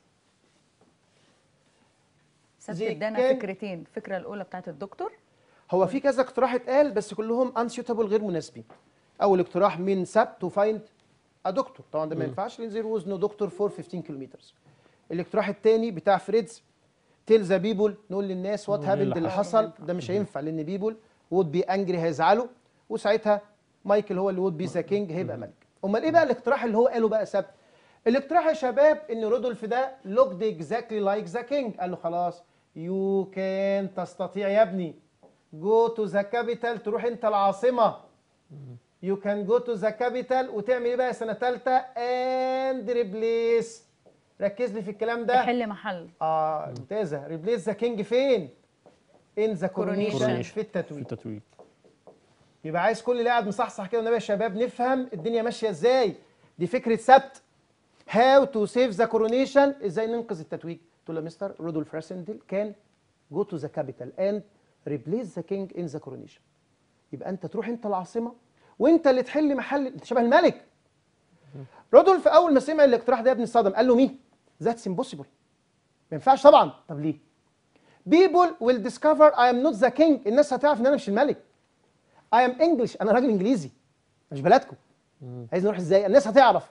سبت زي ادانا كان- فكرتين الفكره الاولى بتاعت الدكتور هو في كذا اقتراح اتقال بس كلهم انسيوتابل غير مناسبين اول اقتراح من سب تو فايند ا دكتور طبعا ده ما ينفعش لان زير ووز نو دكتور فور 15 كيلومتر الاقتراح الثاني بتاع فريدز تيل ذا بيبول نقول للناس وات نقول إيه هابند اللي اللي حصل. حصل ده مش هينفع لان بيبول وود بي انجري هيزعلوا وساعتها مايكل هو اللي وود بي ذا كينج هيبقى ملك امال ايه بقى الاقتراح اللي هو قاله بقى سبت الاقتراح يا شباب ان رودولف ده لوكد اكزاكتلي لايك ذا كينج قال له خلاص يو كان تستطيع يا ابني جو تو ذا كابيتال تروح انت العاصمه يو كان جو تو ذا كابيتال وتعمل ايه بقى سنه ثالثه اند ريبليس ركز لي في الكلام ده يحل محل اه ممتازه ريبليس ذا كينج فين ان ذا كورونيشن Coronation. في في التتويج التتويج يبقى عايز كل اللي قاعد مصحصح كده والنبي يا شباب نفهم الدنيا ماشيه ازاي دي فكره سبت هاو تو سيف ذا كورونيشن ازاي ننقذ التتويج تقول له مستر رودولف راسندل كان جو تو ذا كابيتال اند ريبليس ذا كينج ان ذا كورونيشن يبقى انت تروح انت العاصمه وانت اللي تحل محل انت شبه الملك رودولف اول ما سمع الاقتراح ده يا ابني صدم قال له مين ذاتس امبوسيبل ما ينفعش طبعا طب ليه people will discover I am not the king الناس هتعرف ان انا مش الملك I am English انا راجل انجليزي مش بلدكم عايز نروح ازاي الناس هتعرف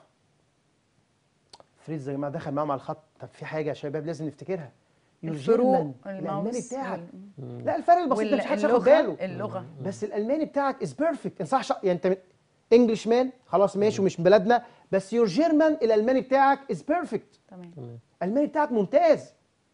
فريدز يا جماعه دخل معاهم على الخط طب في حاجه يا شباب لازم نفتكرها Your الفروق German، الالماني الماوس بتاعك وال- لا الفرق البسيط ده مش حدش ياخد واللغة- باله اللغه بس الالماني بتاعك از بيرفكت ان صح شا... يعني انت انجلش مان خلاص ماشي ومش من بلدنا بس يور جيرمان الالماني بتاعك از بيرفكت تمام الالماني بتاعك ممتاز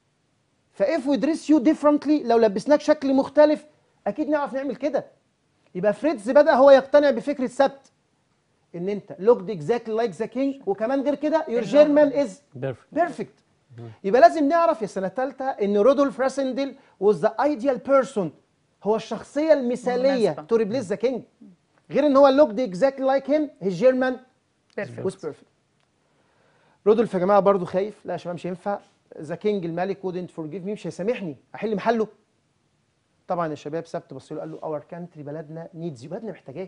فاف وي دريس يو ديفرنتلي لو لبسناك شكل مختلف اكيد نعرف نعمل كده يبقى فريدز بدا هو يقتنع بفكره سبت ان انت لوكد اكزاكتلي لايك ذا كينج وكمان غير كده يور اللغة. جيرمان از بيرفكت بيرفكت يبقى لازم نعرف يا سنه ثالثه ان رودولف راسندل was the ideal person هو الشخصيه المثاليه مناسبة. تو ريبليس ذا كينج غير ان هو لوكد اكزاكتلي لايك هيم هيز جيرمان بيرفكت was perfect رودولف يا جماعه برضو خايف لا يا شباب مش هينفع ذا كينج الملك wouldn't forgive me مش هيسامحني احل محله طبعا يا شباب سبت بص له قال له اور كانتري بلدنا نيدز بلدنا محتاجاك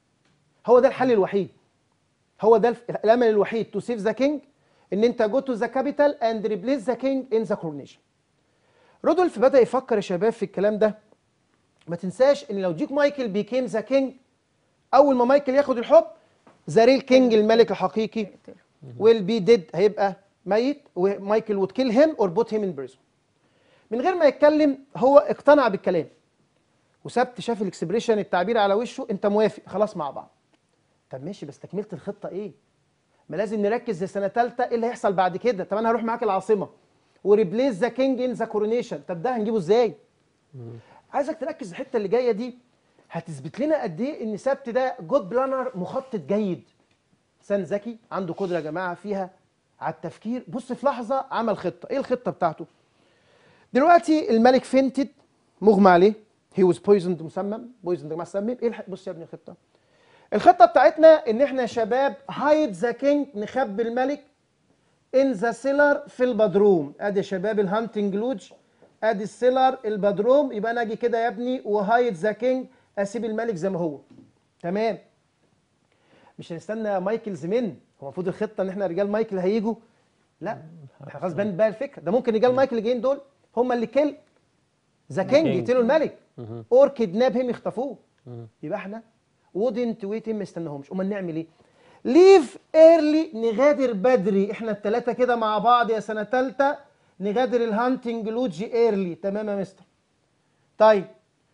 هو ده الحل الوحيد هو ده الف- الامل الوحيد تو سيف ذا كينج ان انت جو تو ذا كابيتال اند ريبليس ذا كينج ان ذا كورونيشن رودولف بدا يفكر يا شباب في الكلام ده ما تنساش ان لو جيك مايكل بيكيم ذا كينج اول ما مايكل ياخد الحكم ذا ريل كينج الملك الحقيقي يقتله. ويل بي ديد هيبقى ميت ومايكل وود كيل هيم اور بوت هيم ان بريزون من غير ما يتكلم هو اقتنع بالكلام وسبت شاف الاكسبريشن التعبير على وشه انت موافق خلاص مع بعض طب ماشي بس تكمله الخطه ايه ما لازم نركز زي سنه ثالثه ايه اللي هيحصل بعد كده طب انا هروح معاك العاصمه وريبليس ذا كينج ان ذا كورونيشن طب ده هنجيبه ازاي عايزك تركز الحته اللي جايه دي هتثبت لنا قد ايه ان سبت ده جود بلانر مخطط جيد انسان ذكي عنده قدره يا جماعه فيها على التفكير بص في لحظه عمل خطه ايه الخطه بتاعته دلوقتي الملك فنتد مغمى عليه هي واز بويزند مسمم بويزند يا جماعه سمم ايه الح... بص يا ابني الخطه الخطه بتاعتنا ان احنا يا شباب هايد ذا كينج نخبي الملك ان ذا سيلر في البدروم ادي يا شباب الهانتنج لوج ادي السيلر البدروم يبقى انا اجي كده يا ابني وهايد ذا كينج اسيب الملك زي ما هو تمام مش هنستنى مايكل زمن هو المفروض الخطه ان احنا رجال مايكل هيجوا لا احنا خلاص بان بقى الفكره ده ممكن رجال مايكل اللي جايين دول هم اللي كل ذا كينج King. يقتلوا الملك اور كيدناب هيم يخطفوه يبقى احنا wouldn't wait him ما استناهمش امال نعمل ايه ليف ايرلي نغادر بدري احنا الثلاثه كده مع بعض يا سنه ثالثه نغادر الهانتنج لوج ايرلي تمام يا مستر طيب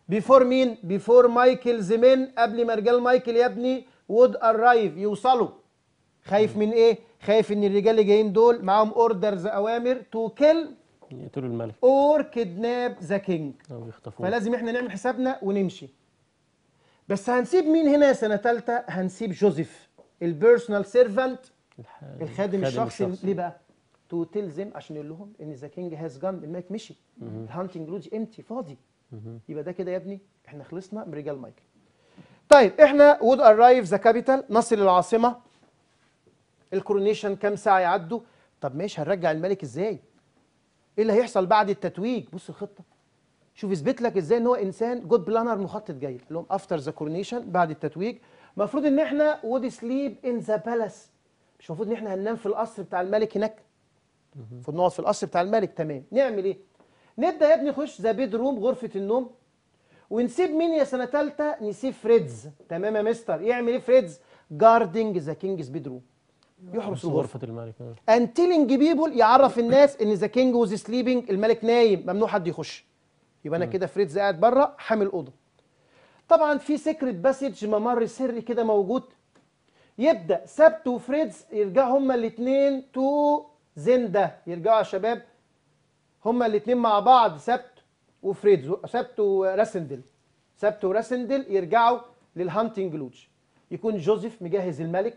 بيفور مين بيفور مايكل زمين قبل ما رجال مايكل يا ابني وود ارايف يوصلوا خايف من ايه خايف ان الرجال اللي جايين دول معاهم اوردرز اوامر تو كيل يقتلوا الملك اور كيدناب ذا كينج او يخطفوه فلازم احنا نعمل حسابنا ونمشي بس هنسيب مين هنا يا سنه ثالثه هنسيب جوزيف البيرسونال سيرفانت الح- الخادم الشخصي ليه بقى تو تلزم عشان يقول لهم ان ذا كينج هاز جان الملك مشي الهانتنج لودج امتي فاضي يبقى ده كده يا ابني احنا خلصنا من رجال مايكل طيب احنا وود ارايف ذا كابيتال نصل العاصمه الكورونيشن كام ساعه يعدوا طب ماشي هنرجع الملك ازاي ايه اللي هيحصل بعد التتويج بص الخطه شوف يثبت لك ازاي ان هو انسان جود بلانر مخطط جيد قال لهم افتر ذا كورونيشن بعد التتويج المفروض ان احنا وود سليب ان ذا بالاس مش المفروض ان احنا هننام في القصر بتاع الملك هناك المفروض نقعد في القصر بتاع الملك تمام نعمل ايه نبدا يا ابني نخش ذا بيد روم غرفه النوم ونسيب مين يا سنه ثالثه نسيب فريدز تمام يا مستر يعمل ايه فريدز جاردنج ذا كينجز بيد روم يحرس الغرفه غرفة الملك آه. and telling people يعرف الناس ان ذا كينج was sleeping الملك نايم ممنوع حد يخش يبقى انا كده فريدز قاعد بره حامل اوضه طبعا في سيكريت باسج ممر سري كده موجود يبدا سبت وفريدز يرجعوا هما الاثنين تو زنده يرجعوا يا شباب هما الاثنين مع بعض سبت وفريدز سبت وراسندل سبت وراسندل يرجعوا للهانتنج لوج يكون جوزيف مجهز الملك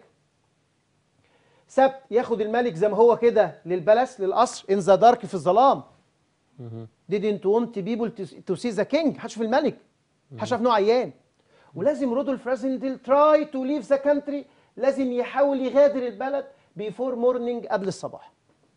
سبت ياخد الملك زي ما هو كده للبلس للقصر ان ذا دارك في الظلام didn't want people to, to see the king هتشوف الملك هشوف انه عيان ولازم رودولف رازندل تراي تو ليف ذا كانتري لازم يحاول يغادر البلد بيفور مورنينج قبل الصباح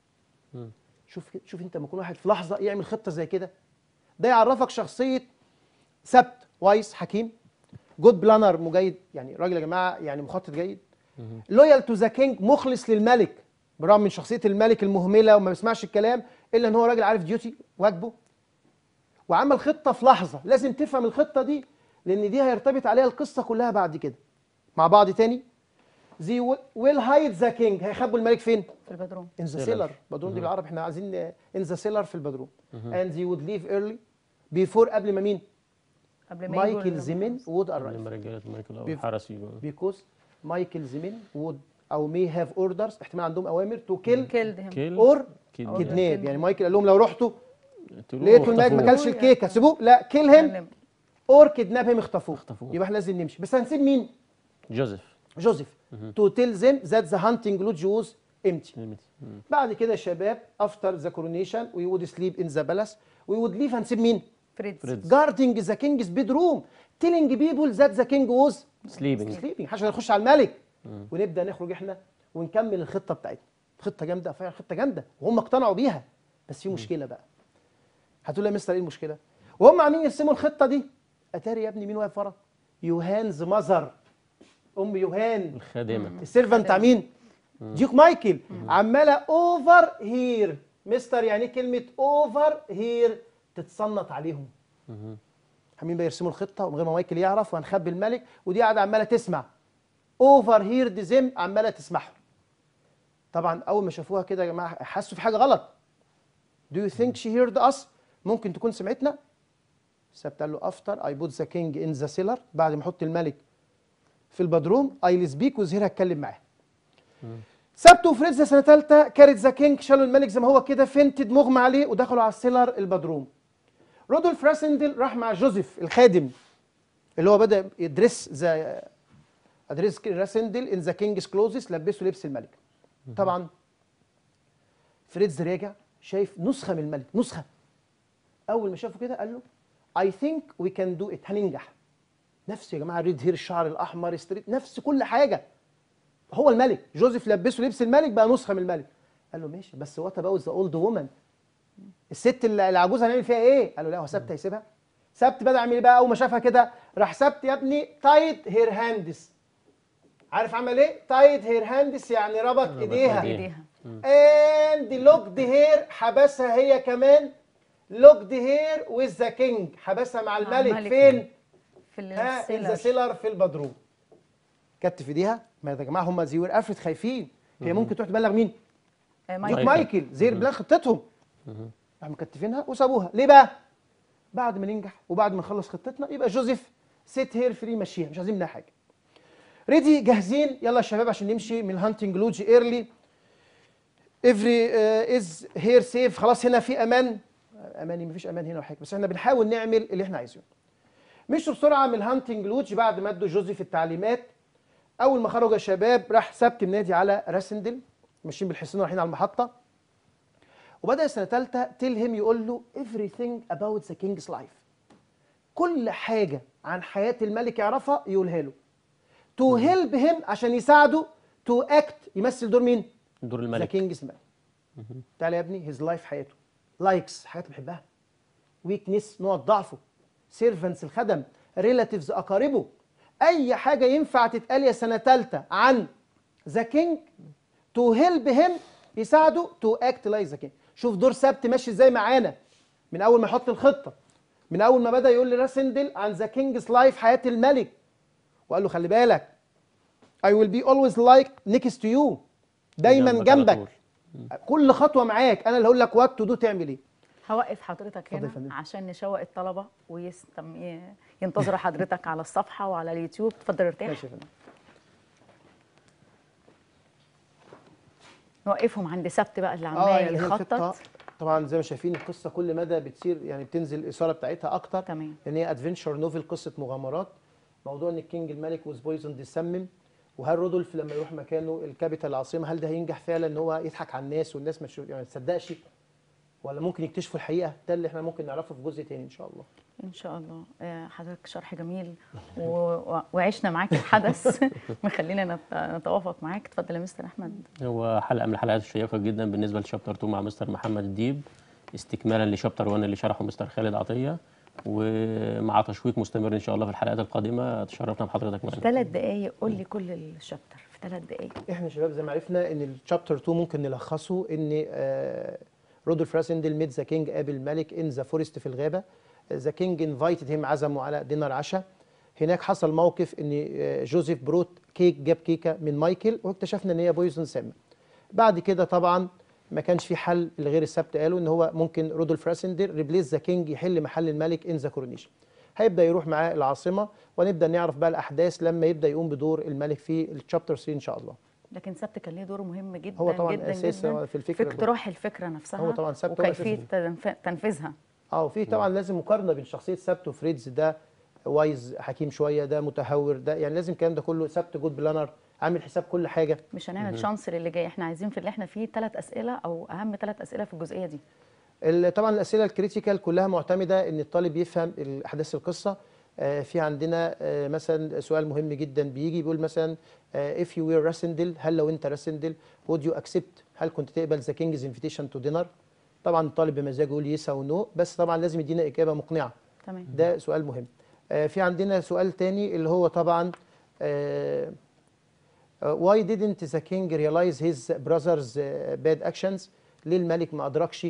شوف شوف انت لما يكون واحد في لحظه يعمل خطه زي كده ده يعرفك شخصيه سبت وايس حكيم جود بلانر مجيد يعني راجل يا جماعه يعني مخطط جيد لويال تو ذا كينج مخلص للملك برغم من شخصيه الملك المهمله وما بيسمعش الكلام الا ان هو راجل عارف ديوتي واجبه وعمل خطه في لحظه لازم تفهم الخطه دي لان دي هيرتبط عليها القصه كلها بعد كده مع بعض تاني زي ويل هايد ذا كينج هيخبوا الملك فين في البدروم ان ذا Cellar. سيلر بدروم دي بالعربي احنا عايزين ان ذا سيلر في البدروم اند زي وود ليف ايرلي بيفور قبل ما مين قبل ما يجوا مايكل ال- زيمين وود ارايف لما رجالة مايكل او بيف- الحرس يجوا بيكوز مايكل زيمين وود او مي هاف اوردرز احتمال عندهم اوامر تو كيل killed him. كيل اور كيل كدناب killed. يعني مايكل قال لهم لو رحتوا يقتلوه لقيتوا الملك ما واخطفوه. كلش الكيكه سيبوه لا كيل هيم كلم. اور كدناب هيم اخطفوه اخطفوه. يبقى احنا لازم نمشي بس هنسيب مين جوزيف جوزيف تو تيل زيم ذات ذا هانتنج لودج ووز امتي مم. بعد كده يا شباب افتر ذا كورونيشن وي وود سليب ان ذا بالاس وي وود ليف هنسيب مين فريدز فريدز. جاردنج ذا كينجز بيد روم تيلينج بيبول ذات ذا كينج ووز سليبنج سليبنج عشان نخش على الملك ونبدا نخرج احنا ونكمل الخطه بتاعتنا خطه جامده فعلا خطه جامده وهم اقتنعوا بيها بس في مشكله بقى هتقول لي يا مستر ايه المشكله وهم عاملين يرسموا الخطه دي اتاري يا ابني مين واقف ورا يوهانز مزر ام يوهان الخادمة السيرفنت بتاع مين ديوك مايكل عماله اوفر هير مستر يعني ايه كلمه اوفر هير تتصنت عليهم عاملين بيرسموا الخطه ومن غير ما مايكل يعرف وهنخبي الملك ودي قاعده عماله تسمع اوفر هير ديزم عماله تسمعهم طبعا اول ما شافوها كده يا جماعه حسوا في حاجه غلط Do you think she heard us ممكن تكون سمعتنا سبت قال له افتر اي بوت ذا كينج ان ذا سيلر بعد ما احط الملك في البدروم اي سبيك وزهير هتكلم معاه سبت وفريدز سنه ثالثه كارت ذا كينج شالوا الملك زي ما هو كده فنتد مغمى عليه ودخلوا على السيلر البدروم رودولف راسندل راح مع جوزيف الخادم اللي هو بدا يدرس ذا ادريس راسندل ان ذا كينجز كلوزس لبسه لبس الملك طبعا فريدز راجع شايف نسخه من الملك نسخه اول ما شافه كده قال له اي ثينك وي كان دو ات هننجح نفس يا جماعه ريد هير الشعر الاحمر ستريت نفس كل حاجه هو الملك جوزيف لبسه لبس الملك بقى نسخه من الملك قال له ماشي بس وات اباوت ذا اولد وومن الست اللي العجوز هنعمل فيها ايه؟ قال له لا هو سبت هيسيبها سبت بدا يعمل ايه بقى اول ما شافها كده راح سبت يا ابني تايت هير هاندس عارف عمل ايه؟ تايت هير هاندس يعني ربط ايديها ايديها اند لوكد هير حبسها هي كمان لوكد هير ويز ذا كينج حبسها مع الملك الملك. فين؟ في ها ان ذا السيلر سيلر في البدروم كتف ايديها ما يا جماعه هم زيور افرد خايفين هي ممكن تروح تبلغ مين؟ آه، ديك مايكل مايكل زي بلان خطتهم راحوا مكتفينها وسابوها ليه بقى؟ بعد ما ننجح وبعد ما نخلص خطتنا يبقى جوزيف سيت هير فري مشيها مش عايزين منها حاجه ريدي جاهزين يلا يا شباب عشان نمشي من الهانتنج لوج ايرلي افري از هير سيف خلاص هنا في امان اماني مفيش امان هنا ولا حاجه بس احنا بنحاول نعمل اللي احنا عايزينه مشوا بسرعه من الهانتنج لوج بعد ما ادوا جوزيف التعليمات اول ما خرجوا يا شباب راح سبت النادي على راسندل ماشيين بالحصان رايحين على المحطه وبدا سنه ثالثه تلهم يقول له everything about the king's life كل حاجه عن حياه الملك يعرفها يقولها له تو هيلب هيم عشان يساعده تو اكت يمثل دور مين؟ دور ذا الملك كينجز مان تعالى يا ابني هيز لايف حياته لايكس حاجات بيحبها ويكنس نقط ضعفه سيرفنتس الخدم ريلاتيفز اقاربه اي حاجه ينفع تتقال يا سنه ثالثه عن ذا كينج تو هيلب هيم يساعده تو اكت لايك ذا كينج شوف دور سبت ماشي ازاي معانا من اول ما يحط الخطه من اول ما بدا يقول لراسندل عن ذا كينجز لايف حياه الملك وقال له خلي بالك I will be always like next to you دايما جنبك على جنبك طول. كل خطوه معاك انا اللي هقول لك وات تو دو تعمل ايه هوقف حضرتك اتفضل يا هنا فندم. عشان نشوق الطلبه ويستم ي- ينتظروا حضرتك على الصفحه وعلى اليوتيوب اتفضل ارتاح ماشي يا فندم نوقفهم عند سبت بقى اللي اه عمال يعني هي الخطه يخطط طبعا زي ما شايفين القصه كل مدى بتصير يعني بتنزل الاثاره بتاعتها اكتر تمام. لان هي ادفنشر نوفل قصه مغامرات موضوع ان الكينج الملك وز بويزون يسمم وهل رودولف لما يروح مكانه الكابيتال العاصمه هل ده هينجح فعلا ان هو يضحك على الناس والناس ما تشوف- يعني ما تصدقش ولا ممكن يكتشفوا الحقيقه ده اللي احنا ممكن نعرفه في جزء تاني ان شاء الله ان شاء الله آه، حضرتك شرح جميل و... و- وعشنا معاك الحدث مخلينا نت... نتوافق معاك اتفضل يا مستر احمد هو حلقه من الحلقات الشيقه جدا بالنسبه لشابتر 2 مع مستر محمد الديب استكمالا لشابتر 1 اللي شرحه مستر خالد عطيه ومع تشويق مستمر ان شاء الله في الحلقات القادمه تشرفنا بحضرتك معانا ثلاث دقايق قول لي كل الشابتر في ثلاث دقايق احنا يا شباب زي ما عرفنا ان الشابتر 2 ممكن نلخصه ان آه، رودولف راسندل ميت ذا كينج قابل الملك ان ذا فورست في الغابه ذا كينج انفايتد هيم عزمه على دينر عشاء هناك حصل موقف ان آه، جوزيف بروت كيك جاب كيكه من مايكل واكتشفنا ان هي بويزون سام بعد كده طبعا ما كانش في حل الغير السبت قالوا ان هو ممكن رودولف راسندل ريبليس ذا كينج يحل محل الملك ان ذا كورونيشن هيبدا يروح معاه العاصمه ونبدا نعرف بقى الاحداث لما يبدا يقوم بدور الملك في الشابتر 3 ان شاء الله لكن سبت كان ليه دور مهم جدا هو طبعاً جدا أساس جدا في الفكرة في ده. اقتراح الفكره نفسها هو طبعاً سبت هو وكيفيه أساس تنف- تنفيذها اه وفي طبعا لازم مقارنه بين شخصيه سبت وفريدز ده وايز حكيم شويه ده متهور ده يعني لازم الكلام ده كله سبت جود بلانر عامل حساب كل حاجه مش هنعمل شانس للي جاي احنا عايزين في اللي احنا فيه ثلاث اسئله او اهم ثلاث اسئله في الجزئيه دي ال- طبعا الاسئله الكريتيكال كلها معتمده ان الطالب يفهم ال- احداث القصه آه، في عندنا آه، مثلا سؤال مهم جدا بيجي بيقول مثلا آه، if you were راسندل هل لو انت راسندل would you accept هل كنت تقبل ذا كينجز انفيتيشن تو دينر طبعا الطالب بمزاجه يقول يس او نو بس طبعا لازم يدينا اجابه مقنعه تمام ده سؤال مهم آه، في عندنا سؤال تاني اللي هو طبعا آه، آه، why didn't the king realize his brother's آه، bad actions ليه الملك ما ادركش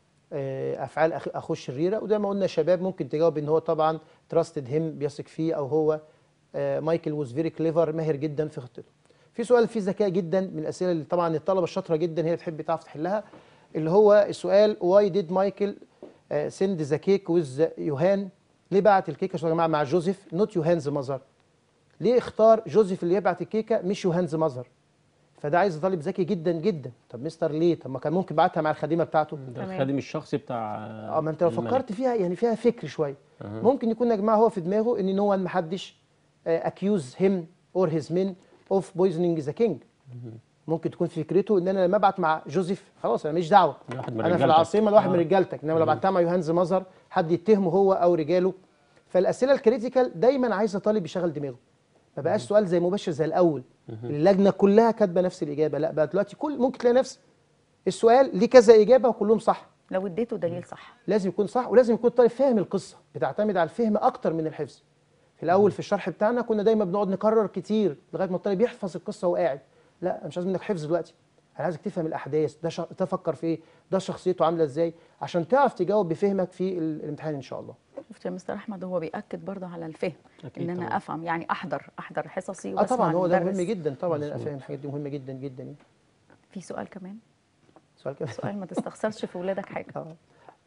آه، افعال أخ- اخوه الشريره وده ما قلنا يا شباب ممكن تجاوب ان هو طبعا trusted him بيثق فيه او هو آه، مايكل was very clever ماهر جدا في خطته في سؤال فيه ذكاء جدا من الاسئله اللي طبعا الطلبه الشاطره جدا هي بتحب تعرف تحلها اللي هو السؤال why did مايكل سند ذا كيك ويز يوهان ليه بعت الكيكه يا جماعه مع جوزيف نوت يوهانز ماذر ليه اختار جوزيف اللي يبعت الكيكه مش يوهانز ماذر فده عايز طالب ذكي جدا جدا طب مستر ليه طب ما كان ممكن بعتها مع الخديمه بتاعته ده تمام. الخادم الشخصي بتاع اه ما انت لو الملك. فكرت فيها يعني فيها فكر شويه ممكن يكون يا جماعه هو في دماغه ان نو ما حدش اكيوز هيم اور هيز مين اوف بويزنينج ذا كينج ممكن تكون في فكرته ان انا لما ابعت مع جوزيف خلاص انا ماليش دعوه ده واحد من انا في رجالتك. العاصمه لواحد من آه. رجالتك انما لو بعتها مع يوهانز مازر حد يتهمه هو او رجاله فالاسئله الكريتيكال دايما عايزه طالب يشغل دماغه ما بقاش سؤال زي مباشر زي الاول اللجنه كلها كاتبه نفس الاجابه لا بقى دلوقتي كل ممكن تلاقي نفس السؤال ليه كذا اجابه وكلهم صح لو اديته دليل صح لازم يكون صح ولازم يكون الطالب فاهم القصه بتعتمد على الفهم اكتر من الحفظ في الاول في الشرح بتاعنا كنا دايما بنقعد نكرر كتير لغايه ما الطالب يحفظ القصه وهو قاعد لا أنا مش عايز منك حفظ دلوقتي انا عايزك تفهم الاحداث ده شخ... ده فكر في ايه ده شخصيته عامله ازاي عشان تعرف تجاوب بفهمك في ال- الامتحان ان شاء الله شفت يا مستر احمد هو بياكد برضه على الفهم أكيد ان انا طبعاً. افهم يعني احضر احضر حصصي اه واسمع طبعا هو ده المدرس. مهم جدا طبعا انا فاهم الحاجات دي مهمه جدا جدا يعني في سؤال كمان سؤال كده سؤال ما تستخسرش في ولادك حاجه اه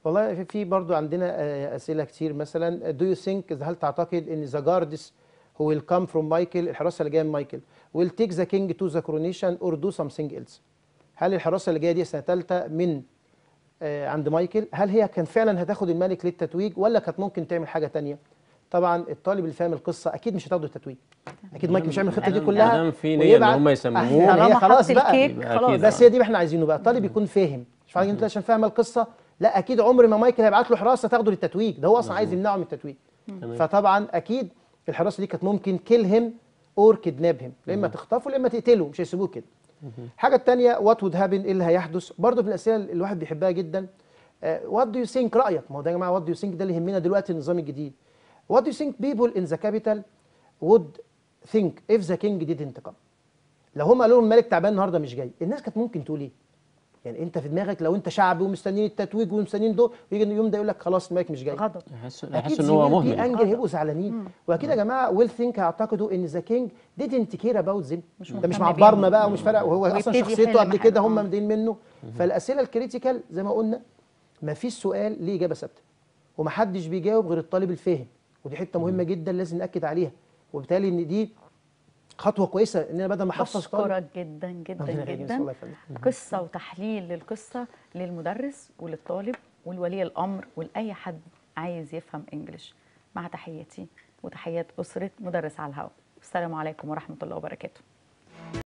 والله في- في برضو عندنا آه، اسئله كتير مثلا دو يو ثينك هل تعتقد ان ذا جاردس هو ويل كام فروم مايكل الحراسه اللي جايه من مايكل ويل تيك ذا كينج تو ذا كورونيشن اور دو سمثينج ايلس هل الحراسه اللي جايه دي سنه ثالثه من آه، عند مايكل هل هي كان فعلا هتاخد الملك للتتويج ولا كانت ممكن تعمل حاجه تانية طبعا الطالب اللي فاهم القصه اكيد مش هتاخده التتويج اكيد مايكل مش هيعمل الخطه دي ما كلها دام في نية ان ويبعت- هم آه، يسموه يعني هي طالما خلاص حط بقى الكيك يبقى خلاص أكيد. بس هي دي احنا عايزينه بقى الطالب يكون فاهم مش عارف انت عشان فاهم القصه لا اكيد عمر ما مايكل هيبعت له حراسه تاخده للتتويج ده هو اصلا عايز يمنعه من التتويج تمام. فطبعا اكيد الحراسه دي كانت ممكن كيل هيم اور كيدناب هيم لا اما تخطفه لا اما تقتله مش هيسيبوه كده الحاجه الثانيه وات وود هابن ايه اللي هيحدث برضه في الاسئله اللي الواحد بيحبها جدا وات دو يو ثينك رايك ما هو ده يا جماعه وات دو يو ثينك ده اللي يهمنا دلوقتي النظام الجديد وات دو يو ثينك بيبول ان ذا كابيتال would think if the king didn't come لو هم قالوا لهم الملك تعبان النهارده مش جاي الناس كانت ممكن تقول ايه يعني انت في دماغك لو انت شعبي ومستنيين التتويج ومستنيين دول ويجي اليوم ده يقول لك خلاص الملك مش جاي غضب يحس اكيد يحس ان هو زميل في مهمل انجل هيبقوا زعلانين واكيد يا جماعه ويل ثينك هيعتقدوا ان ذا كينج didn't care about them مش ده مش مهتم معبرنا بيهم. بقى ومش فارق وهو اصلا ويبتدي شخصيته يحل قبل كده محل. هم آه. مدين منه فالاسئله الكريتيكال زي ما قلنا ما فيش سؤال ليه اجابه ثابته ومحدش بيجاوب غير الطالب الفاهم ودي حته مهمه جدا لازم ناكد عليها وبالتالي ان دي خطوه كويسه ان انا بدل ما احفظ طالب بشكرك جدا جدا ربنا يخليك، جدا الله يخليك. قصة وتحليل للقصة للمدرس وللطالب ولولي الأمر ولأي حد عايز يفهم إنجليش مع تحياتي وتحيات أسرة مدرس على الهواء السلام عليكم ورحمة الله وبركاته